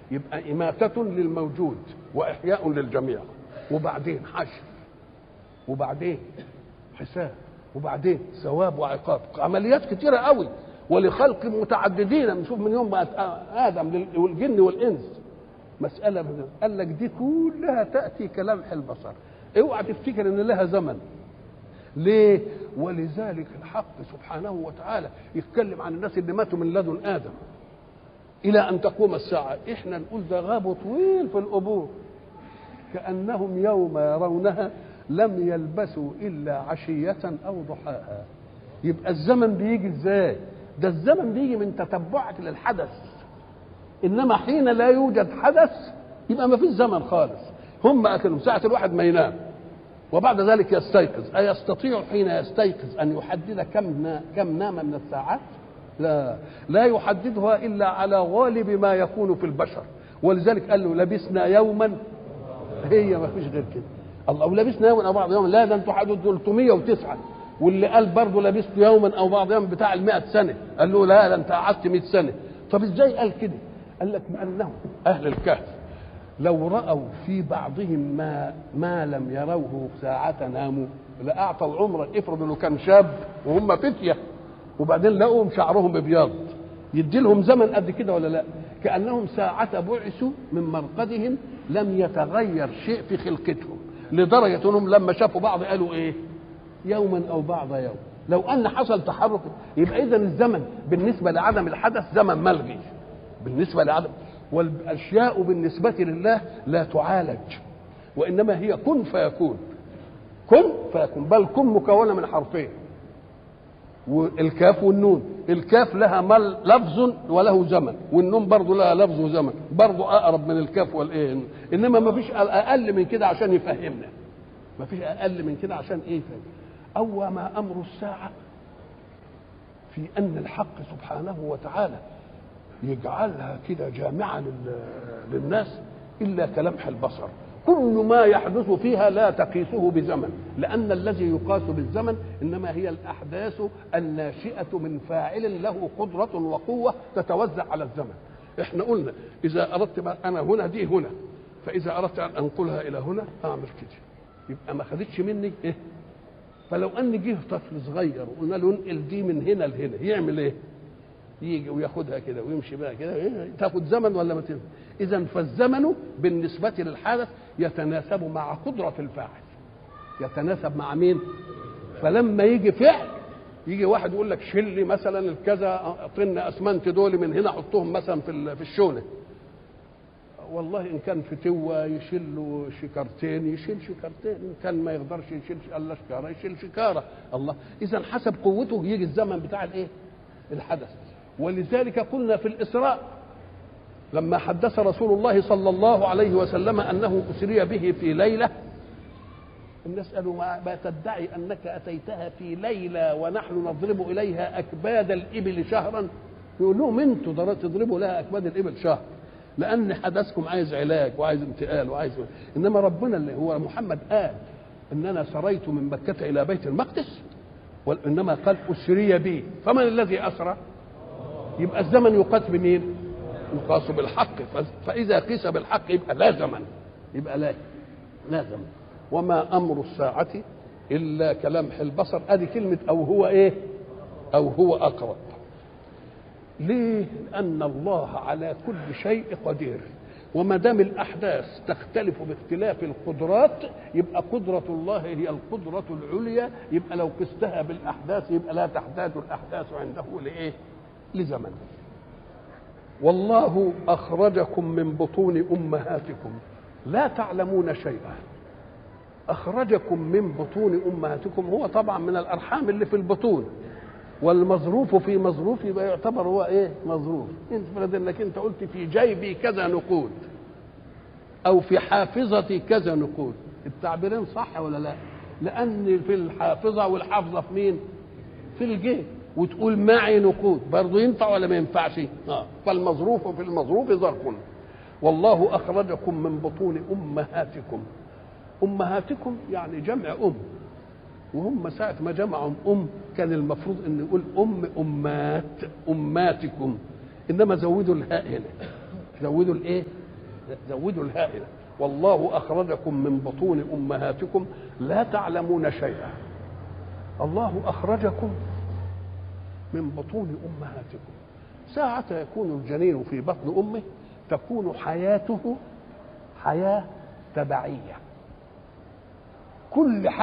يبقى إماتة للموجود وإحياء للجميع وبعدين حشر وبعدين حساب وبعدين ثواب وعقاب عمليات كتيرة قوي ولخلق متعددين نشوف من يوم بقت آدم والجن والإنس مسألة من قال لك دي كلها تأتي كلمح البصر اوعى تفتكر ان لها زمن ليه ولذلك الحق سبحانه وتعالى يتكلم عن الناس اللي ماتوا من لدن ادم الى ان تقوم الساعه احنا نقول ده غابوا طويل في القبور كانهم يوم يرونها لم يلبثوا الا عشيه او ضحاها يبقى الزمن بيجي ازاي ده الزمن بيجي من تتبعك للحدث انما حين لا يوجد حدث يبقى ما فيش زمن خالص هم اكلهم ساعه الواحد ما ينام وبعد ذلك يستيقظ أيستطيع حين يستيقظ أن يحدد كم كم نام من الساعات؟ لا لا يحددها إلا على غالب ما يكون في البشر ولذلك قال له لبسنا يوما هي ما فيش غير كده الله ولبسنا يوما أو بعض يوم لا ده أنتوا حددوا 309 واللي قال برضه لبست يوما أو بعض يوم بتاع ال 100 سنة قال له لا ده أنت قعدت 100 سنة طب إزاي قال كده؟ قال لك بأنهم أهل الكهف لو رأوا في بعضهم ما ما لم يروه ساعة ناموا لأعطى العمر افرض انه كان شاب وهم فتية وبعدين لقوهم شعرهم ابيض يدي لهم زمن قد كده ولا لا كأنهم ساعة بعثوا من مرقدهم لم يتغير شيء في خلقتهم لدرجة انهم لما شافوا بعض قالوا ايه يوما او بعض يوم لو ان حصل تحرك يبقى اذا الزمن بالنسبة لعدم الحدث زمن ملغي بالنسبة لعدم والاشياء بالنسبه لله لا تعالج وانما هي كن فيكون كن فيكون بل كن مكونه من حرفين والكاف والنون الكاف لها مل لفظ وله زمن والنون برضه لها لفظ وزمن برضه اقرب من الكاف والايه انما ما فيش اقل من كده عشان يفهمنا ما فيش اقل من كده عشان ايه يفهم او ما امر الساعه في ان الحق سبحانه وتعالى يجعلها كده جامعة للناس إلا كلمح البصر كل ما يحدث فيها لا تقيسه بزمن لأن الذي يقاس بالزمن إنما هي الأحداث الناشئة من فاعل له قدرة وقوة تتوزع على الزمن احنا قلنا إذا أردت أنا هنا دي هنا فإذا أردت أن أنقلها إلى هنا أعمل كده يبقى ما خدتش مني إيه فلو أن جه طفل صغير وقلنا له انقل دي من هنا لهنا يعمل إيه يجي وياخدها كده ويمشي بقى كده تاخد زمن ولا ما تنزل اذا فالزمن بالنسبه للحدث يتناسب مع قدره الفاعل يتناسب مع مين فلما يجي فعل يجي واحد يقول لك شيل لي مثلا الكذا طن اسمنت دول من هنا حطهم مثلا في في الشونه والله ان كان فتوه يشيل له شكارتين يشيل شكارتين ان كان ما يقدرش يشيل الا شكاره يشيل شكاره الله اذا حسب قوته يجي الزمن بتاع الايه الحدث ولذلك قلنا في الإسراء لما حدث رسول الله صلى الله عليه وسلم أنه أسري به في ليلة الناس قالوا ما تدعي أنك أتيتها في ليلة ونحن نضرب إليها أكباد الإبل شهرا يقول لهم أنتوا تضربوا لها أكباد الإبل شهر لأن حدثكم عايز علاج وعايز انتقال وعايز إنما ربنا اللي هو محمد قال إن أنا سريت من مكة إلى بيت المقدس وإنما قال أسري بي فمن الذي أسرى يبقى الزمن يقاس بمين يقاس بالحق فإذا قيس بالحق يبقى لا زمن يبقى لا لا زمن وما أمر الساعة إلا كلمح البصر أدي كلمة أو هو إيه أو هو أقرب ليه لأن الله على كل شيء قدير وما دام الأحداث تختلف باختلاف القدرات يبقى قدرة الله هي القدرة العليا يبقى لو قستها بالأحداث يبقى لا تحتاج الأحداث عنده لإيه لزمن والله أخرجكم من بطون أمهاتكم لا تعلمون شيئا أخرجكم من بطون أمهاتكم هو طبعا من الأرحام اللي في البطون والمظروف في مظروف يبقى يعتبر هو ايه مظروف انفرد انك انت قلت في جيبي كذا نقود او في حافظتي كذا نقود التعبيرين صح ولا لا لان في الحافظه والحافظه في مين في الجيب وتقول معي نقود برضه ينفع ولا ما ينفعش اه فالمظروف في المظروف ظرف والله اخرجكم من بطون امهاتكم امهاتكم يعني جمع ام وهم ساعة ما جمعوا أم كان المفروض أن يقول أم أمات أماتكم إنما زودوا الهاء هنا زودوا الايه زودوا الهاء والله اخرجكم من بطون امهاتكم لا تعلمون شيئا الله اخرجكم من بطون امهاتكم ساعة يكون الجنين في بطن امه تكون حياته حياة تبعية كل